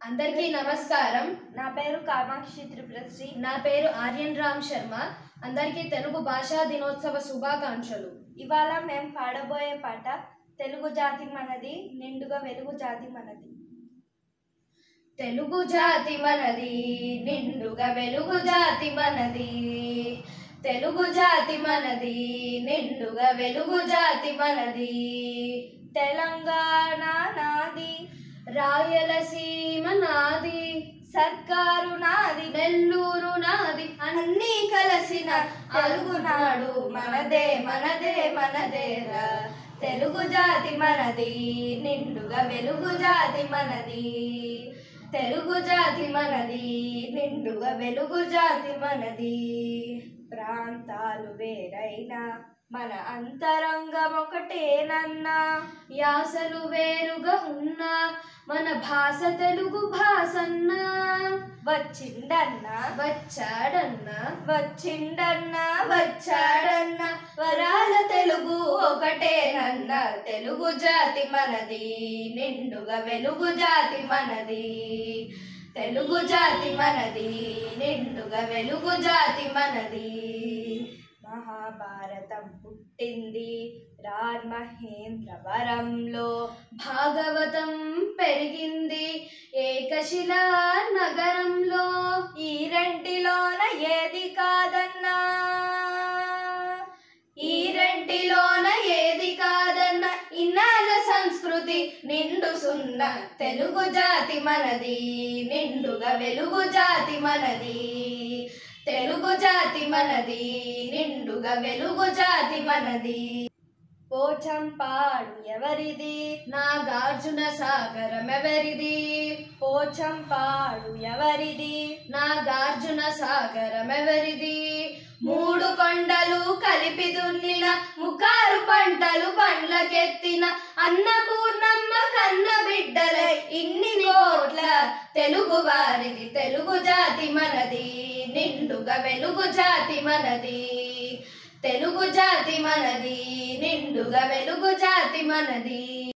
అందరికీ నమస్కారం నా పేరు కామాక్షి త్రిపురశ్రీ నా పేరు ఆర్యన్ రామ్ శర్మ అందరికీ తెలుగు భాషా దినోత్సవ శుభాకాంక్షలు ఇవాళ మేము పాడబోయే పాట తెలుగు జాతి మనది నిండుగా వెలుగు జాతి మనది తెలుగు జాతి మనది నిండుగా వెలుగు జాతి మనది తెలుగు జాతి మనది నిండుగా వెలుగు జాతి మనది తెలంగాణ నాది రాయలసీమ నాది సర్కారు నాది నెల్లూరు నాది అన్నీ కలిసిన తెలుగునాడు మనదే మనదే మనదేరా తెలుగు జాతి మనది నిండుగా వెలుగు జాతి మనది తెలుగు జాతి మనది నిండుగా వెలుగు జాతి మనది ప్రాంతాలు వేరైనా మన అంతరంగం ఒకటేనన్నా యాసలు వేరుగా ఉన్నా మన భాష తెలుగు భాషన్నా వచ్చిండన్నా వచ్చాడన్నా వచ్చిండన్నా వచ్చాడన్నా వరాల తెలుగు ఒకటేనన్నా తెలుగు జాతి మనది నిండుగా వెలుగు జాతి మనది తెలుగు జాతి మనది నిండుగా వెలుగు జాతి మనది మహాభారతం పుట్టింది రార్ మహేంద్రవరంలో భాగవతం పెరిగింది ఏకశిలా నగరంలో ఈ రెంటిలోన ఏది కాదన్నా ఈ రెంటిలోన ఏది కాదన్న ఇన్నాళ్ళ సంస్కృతి నిండు సున్న తెలుగు జాతి మనది నిండుగా వెలుగు జాతి మనది తెలుగు జాతి మనది నిండుగా వెలుగు జాతి మనది పోచంపాడు ఎవరిది నాగార్జున సాగరం ఎవరిది పోచంపాడు ఎవరిది నాగార్జున సాగరం ఎవరిది మూడు కొండలు కలిపి దున్నిన ముకారు పంటలు పండ్లకెత్తిన అన్నపూర్ణమ్మ కన్న బిడ్డలై ఇన్ని కోట్ల తెలుగు వారిది తెలుగు జాతి మనది నిండుగా వెలుగు జాతి మనది తెలుగు జాతి మనది నిండుగా వెలుగు జాతి మనది